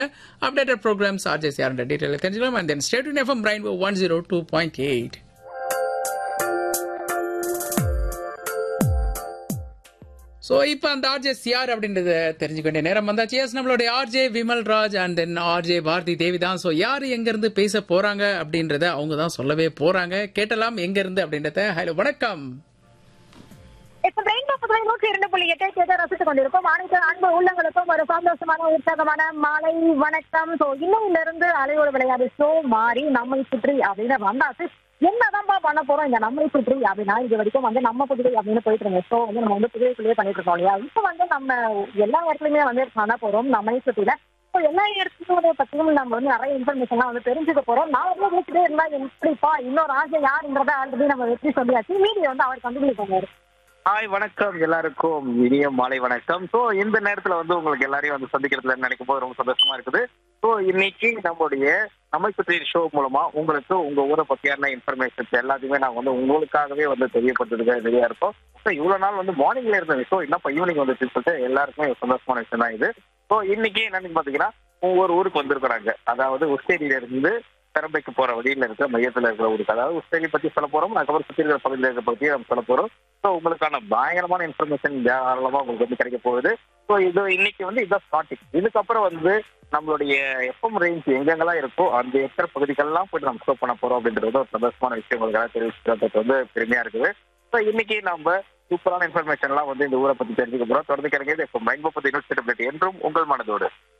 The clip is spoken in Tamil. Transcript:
updated programs RJCR and detail தெரிஞ்சுக்கலாம் and then stay tuned FM Rainbow 102.8 so இப்போ அந்த ஆர்ஜே சிஆர் அப்படின்றத தெரிஞ்சுக்க வேண்டிய நேரம் வந்தாச்சு எஸ் நம்மளுடைய RJ Vimal Raj and then RJ Bharathi Devi தான் ஸோ யார் எங்கேருந்து பேச போகிறாங்க அப்படின்றத அவங்க தான் சொல்லவே போகிறாங்க கேட்டலாம் எங்கேருந்து அப்படின்றத ஹலோ வணக்கம் இப்ப ரெயின்போ புதுவை நூற்றி இரண்டு புள்ளி எட்டை கேட்டு ரசித்துக் கொண்டிருக்கோம் அனைத்து அன்பு உள்ளங்களுக்கும் ஒரு சந்தோஷமான உற்சாகமான மாலை வணக்கம் சோ இன்னையில இருந்து அலையோடு விளையாடு ஷோ மாறி நம்மை சுற்றி அப்படின்னு வந்தாச்சு என்னதான்பா பண்ண போறோம் இந்த நம்மை சுற்றி அப்படின்னா இது வரைக்கும் வந்து நம்ம புதுவை அப்படின்னு போயிட்டு இருந்த ஷோ வந்து நம்ம வந்து புதுவைக்குள்ளேயே பண்ணிட்டு இருக்கோம் இல்லையா இப்ப வந்து நம்ம எல்லா இடத்துலயுமே வந்து பண்ண போறோம் நம்மை சுற்றில இப்போ எல்லா இடத்துலோட பத்தியும் நம்ம வந்து நிறைய இன்ஃபர்மேஷன்லாம் வந்து தெரிஞ்சுக்க போறோம் நான் வந்து வீட்டுலேயே இருந்தா எப்படிப்பா இன்னொரு ஆசை யாருன்றத ஆல்ரெடி நம்ம வெற்றி சொல்லியாச்சு மீடியா வந்து அவர் கண்டுபிடிப்பாரு ஹாய் வணக்கம் எல்லாருக்கும் இனிய மாலை வணக்கம் ஸோ இந்த நேரத்துல வந்து உங்களுக்கு எல்லாரையும் வந்து சந்திக்கிறதுல நினைக்கும் போது ரொம்ப சந்தோஷமா இருக்குது ஸோ இன்னைக்கு நம்மளுடைய நம்மை சுற்றி ஷோ மூலமா உங்களுக்கு உங்க ஊரை பத்தியான இன்ஃபர்மேஷன்ஸ் எல்லாத்தையுமே நான் வந்து உங்களுக்காகவே வந்து தெரியப்படுத்துறதுக்கு ரெடியா இருக்கோம் ஸோ இவ்வளவு நாள் வந்து மார்னிங்ல இருந்த ஷோ என்னப்பா ஈவினிங் வந்து சொல்லிட்டு எல்லாருக்குமே ஒரு சந்தோஷமான விஷயம் தான் இது ஸோ இன்னைக்கு என்னன்னு பாத்தீங்கன்னா ஒவ்வொரு ஊருக்கு வந்திருக்கிறாங்க அதாவது உஸ்தேரியில இருந்து பெரம்பைக்கு போற வழியில இருக்கிற மையத்துல இருக்கிற ஊருக்கு அதாவது உஸ்தேரி பத்தி சொல்ல போறோம் அதுக்கப்புறம் சுத்தி இருக்கிற பகுதியில் இருக்கிற பத்தி நம்ம சொல்ல போறோம் ஸோ உங்களுக்கான பயங்கரமான இன்ஃபர்மேஷன் தாராளமா உங்களுக்கு வந்து கிடைக்க போகுது ஸோ இது இன்னைக்கு வந்து இதான் ஸ்டார்டிங் இதுக்கப்புறம் வந்து நம்மளுடைய எஃப்எம் ரேஞ்ச் எங்கெங்கெல்லாம் இருக்கோ அந்த இருக்கிற பகுதிகளெல்லாம் போயிட்டு நம்ம ஷோ பண்ண போறோம் அப்படின்றது ஒரு சந்தோஷமான விஷயம் உங்களுக்காக தெரிவிச்சுக்கிறது வந்து பெருமையா இருக்குது ஸோ இன்னைக்கு நம்ம சூப்பரான இன்ஃபர்மேஷன்லாம் வந்து இந்த ஊரை பத்தி தெரிஞ்சுக்க போறோம் தொடர்ந்து கிடைக்கிறது இப்போ மைண்ட் பத்தி யூனிவர்சிட்டி என்றும் உங்கள் மனதோடு